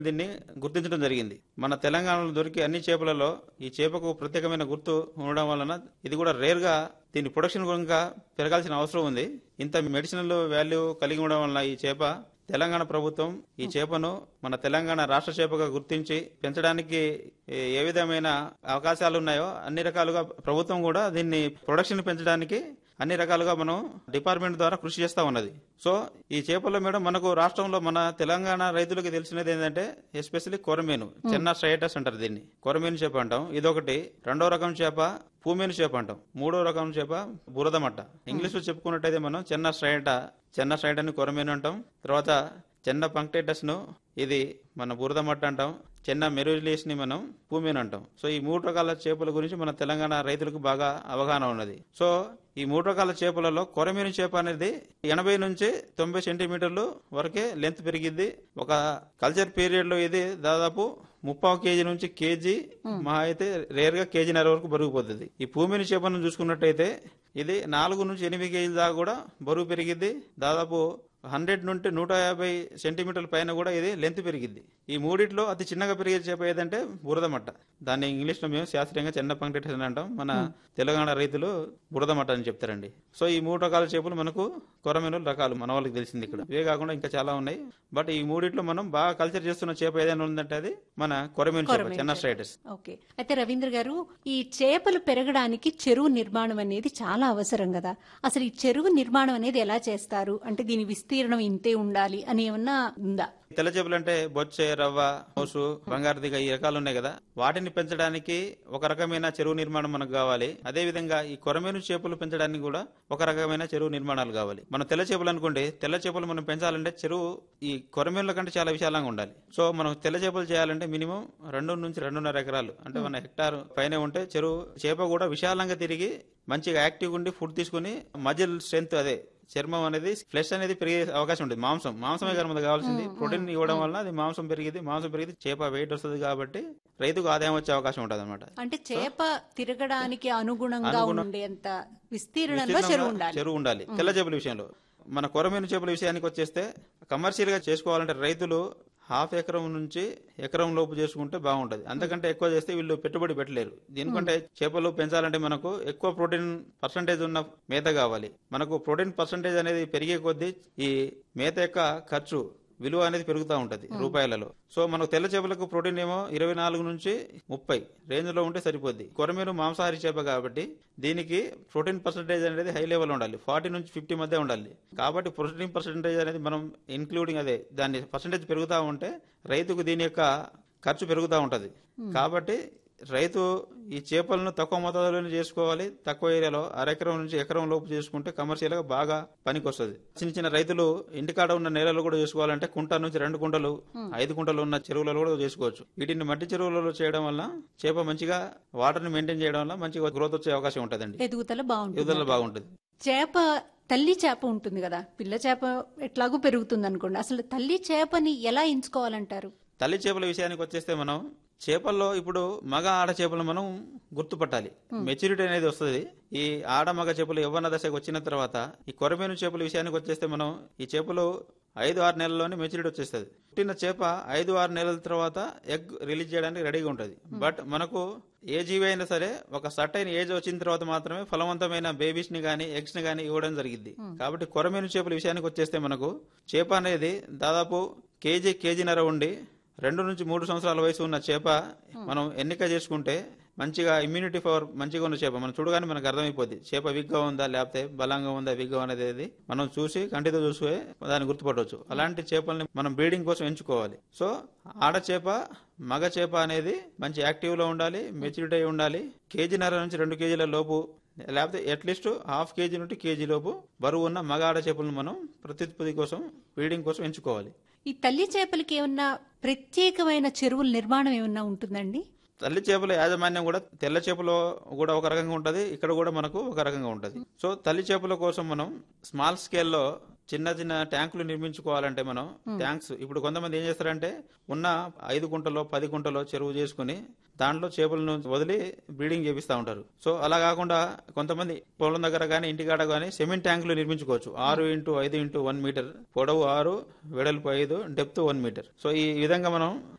దీన్ని గుర్తించడం జరిగింది మన తెలంగాణలో దొరికే అన్ని చేపలలో ఈ చేపకు ప్రత్యేకమైన గుర్తు ఉండడం వలన ఇది కూడా రేర్ గా దీని ప్రొడక్షన్ ఇంకా పెరగాల్సిన అవసరం ఉంది ఇంత మెడిసినల్ వాల్యూ కలిగి ఉండడం వలన ఈ చేప తెలంగాణ ప్రభుత్వం ఈ చేపను మన తెలంగాణ రాష్ట్ర చేపగా గుర్తించి పెంచడానికి ఏ- ఏ విధమైన అవకాశాలు ఉన్నాయో అన్ని రకాలుగా ప్రభుత్వం కూడా దీన్ని ప్రొడక్షన్ పెంచడానికి అన్ని రకాలుగా మనం డిపార్ట్మెంట్ ద్వారా కృషి చేస్తా ఉన్నది సో ఈ చేపల్లో మేడం మనకు రాష్ట్రంలో మన తెలంగాణ రైతులకు తెలిసినది ఏంటంటే ఎస్పెషల్లీ కొరమేను చిన్న స్ట్రైటస్ అంటారు దీన్ని కొరమేను చేప అంటాం ఇదొకటి రెండో రకం చేప పూమేను చేప అంటాం మూడో రకం చేప బురదమట్ట ఇంగ్లీష్ లో చెప్పుకున్నట్టయితే మనం చిన్న స్ట్రైట చిన్న స్ట్రైట్ అని కొరమేను అంటాం తర్వాత చిన్న పంక్టేటస్ ను ఇది మన బురదమట్ట అంటాం చిన్న మెరులియస్ ని మనం పూమేను అంటాం సో ఈ మూడు రకాల చేపల గురించి మన తెలంగాణ రైతులకు బాగా అవగాహన ఉన్నది సో ఈ మూడు రకాల చేపలలో కొరమీను చేప అనేది ఎనభై నుంచి తొంభై సెంటీమీటర్లు వరకే లెంత్ పెరిగిద్ది ఒక కల్చర్ పీరియడ్ లో ఇది దాదాపు ముప్పావు కేజీ నుంచి కేజీ మహా అయితే రేర్ గా కేజీన్నర వరకు బరువు పోతుంది ఈ భూమిని చేపను చూసుకున్నట్టయితే ఇది నాలుగు నుంచి ఎనిమిది కేజీల దాకా కూడా బరువు పెరిగిద్ది దాదాపు హండ్రెడ్ నుండి నూట యాభై సెంటీమీటర్ల పైన కూడా ఇది లెంత్ పెరిగిద్ది ఈ మూడిట్లో అతి చిన్నగా పెరిగే చేప ఏదంటే బురదమట్ట దాన్ని ఇంగ్లీష్ లో మేము శాస్త్రీయంగా చిన్న పంక్టేషన్ అని అంటాం మన తెలంగాణ రైతులు బురదమట్ట అని చెప్తారండి సో ఈ మూడు రకాల చేపలు మనకు కొరమేనులు రకాలు మన వాళ్ళకి తెలిసింది ఇక్కడ ఇవే కాకుండా ఇంకా చాలా ఉన్నాయి బట్ ఈ మూడిట్లో మనం బాగా కల్చర్ చేస్తున్న చేప ఏదైనా ఉందంటే అది మన కొరమేను చేప చిన్న స్ట్రైటస్ ఓకే అయితే రవీంద్ర గారు ఈ చేపలు పెరగడానికి చెరువు నిర్మాణం అనేది చాలా అవసరం కదా అసలు ఈ చెరువు నిర్మాణం అనేది ఎలా చేస్తారు అంటే దీని విస్తీర్ణం ఇంతే ఉండాలి అని ఏమన్నా ఉందా తెల్ల చేపలు అంటే బొచ్చే రవ్వ మోసు బంగారు దిగ ఈ రకాలు ఉన్నాయి కదా వాటిని పెంచడానికి ఒక రకమైన చెరువు నిర్మాణం మనకు కావాలి అదే విధంగా ఈ కొరమేను చేపలు పెంచడానికి కూడా ఒక రకమైన చెరువు నిర్మాణాలు కావాలి మనం తెల్ల చేపలు అనుకోండి తెల్ల చేపలు మనం పెంచాలంటే చెరువు ఈ కొరమేనుల కంటే చాలా విశాలంగా ఉండాలి సో మనం తెల్ల చేపలు చేయాలంటే మినిమం రెండు నుంచి రెండున్నర ఎకరాలు అంటే మన హెక్టార్ పైన ఉంటే చెరువు చేప కూడా విశాలంగా తిరిగి మంచిగా యాక్టివ్ ఉండి ఫుడ్ తీసుకుని మజిల్ స్ట్రెంత్ అదే చర్మం అనేది ఫ్లెష్ అనేది పెరిగే అవకాశం ఉంటుంది మాంసం మాంసమే కదా మనకు కావాల్సింది ప్రోటీన్ ఇవ్వడం వల్ల అది మాంసం పెరిగింది మాంసం పెరిగింది చేప వెయిట్ వస్తుంది కాబట్టి రైతుకు ఆదాయం వచ్చే అవకాశం ఉంటుంది అనమాట అంటే చేప తిరగడానికి అనుగుణంగా ఉండేంత విస్తీర్ణంలో చెరువు ఉండాలి చెరువు ఉండాలి తెల్ల చేపల విషయంలో మన కొరమీను చేపల విషయానికి వచ్చేస్తే కమర్షియల్ గా చేసుకోవాలంటే రైతులు హాఫ్ ఎకరం నుంచి ఎకరం లోపు చేసుకుంటే బాగుంటది అంతకంటే ఎక్కువ చేస్తే వీళ్ళు పెట్టుబడి పెట్టలేరు దీనికంటే చేపలు పెంచాలంటే మనకు ఎక్కువ ప్రోటీన్ పర్సంటేజ్ ఉన్న మేత కావాలి మనకు ప్రోటీన్ పర్సంటేజ్ అనేది పెరిగే కొద్దీ ఈ మేత యొక్క ఖర్చు విలువ అనేది పెరుగుతూ ఉంటది రూపాయలలో సో మనకు తెల్ల చేపలకు ప్రోటీన్ ఏమో ఇరవై నాలుగు నుంచి ముప్పై రేంజ్ లో ఉంటే సరిపోద్ది కొరమీను మాంసాహారి చేప కాబట్టి దీనికి ప్రోటీన్ పర్సంటేజ్ అనేది హై లెవెల్ ఉండాలి ఫార్టీ నుంచి ఫిఫ్టీ మధ్య ఉండాలి కాబట్టి ప్రోటీన్ పర్సంటేజ్ అనేది మనం ఇంక్లూడింగ్ అదే దాని పర్సంటేజ్ పెరుగుతూ ఉంటే రైతుకు దీని యొక్క ఖర్చు పెరుగుతూ ఉంటది కాబట్టి రైతు ఈ చేపలను తక్కువ మోతాదులోనే చేసుకోవాలి తక్కువ ఏరియాలో అరెకరం నుంచి ఎకరం లోపు చేసుకుంటే కమర్షియల్ గా బాగా పనికి వస్తుంది చిన్న చిన్న రైతులు ఇంటికాడ ఉన్న నేలలు కూడా చేసుకోవాలంటే కుంట నుంచి రెండు కుంటలు ఐదు కుంటలు ఉన్న చెరువులలో కూడా చేసుకోవచ్చు వీటిని మట్టి చెరువులలో చేయడం వల్ల చేప మంచిగా వాటర్ ని మెయింటైన్ చేయడం వల్ల మంచిగా గ్రోత్ వచ్చే అవకాశం ఉంటుందండి ఎదుగుదల బాగుంటుంది ఎదుగుదల బాగుంటుంది చేప తల్లి చేప ఉంటుంది కదా పిల్ల చేప ఎట్లాగూ పెరుగుతుంది అనుకోండి అసలు తల్లి చేపని ఎలా ఎంచుకోవాలంటారు తల్లి చేపల విషయానికి వచ్చేస్తే మనం చేపల్లో ఇప్పుడు మగ ఆడ చేపలు మనం గుర్తుపట్టాలి మెచ్యూరిటీ అనేది వస్తుంది ఈ ఆడ మగ చేపలు యవ్వన దశకు వచ్చిన తర్వాత ఈ కొరమేను చేపల విషయానికి వచ్చేస్తే మనం ఈ చేపలు ఐదు ఆరు నెలల్లోనే మెచ్యూరిటీ వచ్చేస్తుంది పుట్టిన చేప ఐదు ఆరు నెలల తర్వాత ఎగ్ రిలీజ్ చేయడానికి రెడీగా ఉంటుంది బట్ మనకు ఏ జీవి అయినా సరే ఒక సర్టైన్ ఏజ్ వచ్చిన తర్వాత మాత్రమే ఫలవంతమైన బేబీస్ ని గానీ ఎగ్స్ ని గానీ ఇవ్వడం జరిగింది కాబట్టి కొరమేను చేపల విషయానికి వచ్చేస్తే మనకు చేప అనేది దాదాపు కేజీ కేజీన్నర ఉండి రెండు నుంచి మూడు సంవత్సరాల వయసు ఉన్న చేప మనం ఎన్నిక చేసుకుంటే మంచిగా ఇమ్యూనిటీ పవర్ మంచిగా ఉన్న చేప మనం చూడగానే మనకు అర్థమైపోద్ది చేప విగ్గా ఉందా లేకపోతే బలంగా ఉందా విగ్గా అనేది మనం చూసి కంటితో చూసే దాన్ని గుర్తుపట్టవచ్చు అలాంటి చేపల్ని మనం బ్రీడింగ్ కోసం ఎంచుకోవాలి సో ఆడ చేప మగ చేప అనేది మంచి యాక్టివ్ లో ఉండాలి మెచ్యూరిటీ అయి ఉండాలి కేజీన్నర నుంచి రెండు కేజీల లోపు లేకపోతే అట్లీస్ట్ హాఫ్ కేజీ నుండి కేజీ లోపు బరువు ఉన్న మగ ఆడ చేపలను మనం ప్రత్యుత్పత్తి కోసం బ్రీడింగ్ కోసం ఎంచుకోవాలి ఈ తల్లి చేపలకి ఏమన్నా ప్రత్యేకమైన చెరువుల నిర్మాణం ఏమన్నా ఉంటుందండి తల్లి చేపల యాజమాన్యం కూడా తెల్ల చేపలో కూడా ఒక రకంగా ఉంటది ఇక్కడ కూడా మనకు ఒక రకంగా ఉంటది సో తల్లి చేపల కోసం మనం స్మాల్ స్కేల్లో చిన్న చిన్న ట్యాంకులు నిర్మించుకోవాలంటే మనం ట్యాంక్స్ ఇప్పుడు కొంతమంది ఏం చేస్తారంటే ఉన్న ఐదు గుంటలో పది గుంటలో చెరువు చేసుకుని దాంట్లో చేపలను వదిలి బ్రీడింగ్ చేపిస్తూ ఉంటారు సో అలా కాకుండా కొంతమంది పొలం దగ్గర కానీ ఇంటికాడ కానీ సిమెంట్ ట్యాంకులు నిర్మించుకోవచ్చు ఆరు ఇంటూ ఐదు ఇంటూ వన్ మీటర్ పొడవు ఆరు వెడల్పు ఐదు డెప్త్ వన్ మీటర్ సో ఈ విధంగా మనం